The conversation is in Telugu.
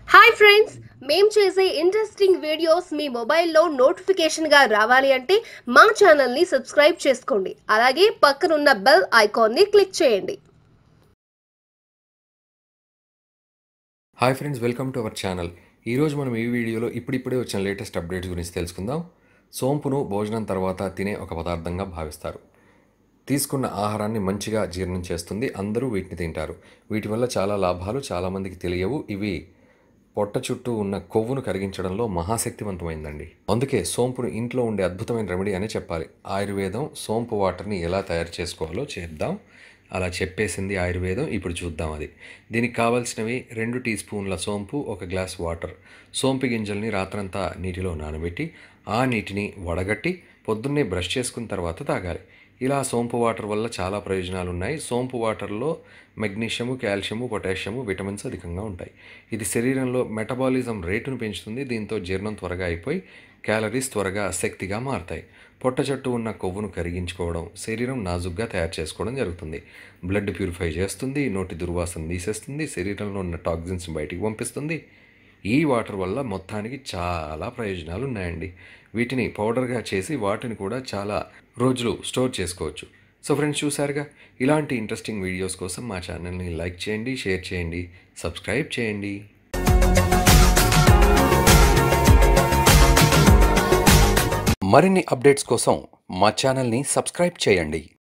హాయ్ ఫ్రెండ్స్ మేం చేసే ఇంట్రెస్టింగ్ వీడియోస్ మీ మొబైల్లో నోటిఫికేషన్గా రావాలి అంటే మా ఛానల్ని సబ్స్క్రైబ్ చేసుకోండి అలాగే పక్కనున్న బెల్ ఐకాన్ని క్లిక్ చేయండి hi friends welcome to our channel ఈరోజు మనం ఈ వీడియోలో ఇప్పుడిప్పుడే వచ్చిన లేటెస్ట్ అప్డేట్స్ గురించి తెలుసుకుందాం సోంపును భోజనం తర్వాత తినే ఒక పదార్థంగా భావిస్తారు తీసుకున్న ఆహారాన్ని మంచిగా జీర్ణం చేస్తుంది అందరూ వీటిని తింటారు వీటి వల్ల చాలా లాభాలు చాలామందికి తెలియవు ఇవి పొట్ట చుట్టూ ఉన్న కొవ్వును కరిగించడంలో మహాశక్తివంతమైందండి అందుకే సోంపును ఇంట్లో ఉండే అద్భుతమైన రెమెడీ అనే చెప్పాలి ఆయుర్వేదం సోంపు వాటర్ని ఎలా తయారు చేసుకోవాలో చేద్దాం అలా చెప్పేసింది ఆయుర్వేదం ఇప్పుడు చూద్దాం అది దీనికి కావాల్సినవి రెండు టీ స్పూన్ల సోంపు ఒక గ్లాస్ వాటర్ సోంపు గింజల్ని రాత్రంతా నీటిలో నానబెట్టి ఆ నీటిని వడగట్టి పొద్దున్నే బ్రష్ చేసుకున్న తర్వాత తాగాలి ఇలా సోంపు వాటర్ వల్ల చాలా ప్రయోజనాలు ఉన్నాయి సోంపు వాటర్లో మెగ్నీషియము కాల్షియము పొటాషియము విటమిన్స్ అధికంగా ఉంటాయి ఇది శరీరంలో మెటబాలిజం రేటును పెంచుతుంది దీంతో జీర్ణం త్వరగా అయిపోయి క్యాలరీస్ త్వరగా శక్తిగా మారతాయి పొట్ట చుట్టూ ఉన్న కొవ్వును కరిగించుకోవడం శరీరం నాజుగ్గా తయారు చేసుకోవడం జరుగుతుంది బ్లడ్ ప్యూరిఫై చేస్తుంది నోటి దుర్వాసన తీసేస్తుంది శరీరంలో ఉన్న టాక్సిన్స్ బయటికి పంపిస్తుంది ఈ వాటర్ వల్ల మొత్తానికి చాలా ప్రయోజనాలు ఉన్నాయండి వీటిని పౌడర్గా చేసి వాటిని కూడా చాలా రోజులు స్టోర్ చేసుకోవచ్చు సో ఫ్రెండ్స్ చూసారుగా ఇలాంటి ఇంట్రెస్టింగ్ వీడియోస్ కోసం మా ఛానల్ని లైక్ చేయండి షేర్ చేయండి సబ్స్క్రైబ్ చేయండి మరిన్ని అప్డేట్స్ కోసం మా ఛానల్ని సబ్స్క్రైబ్ చేయండి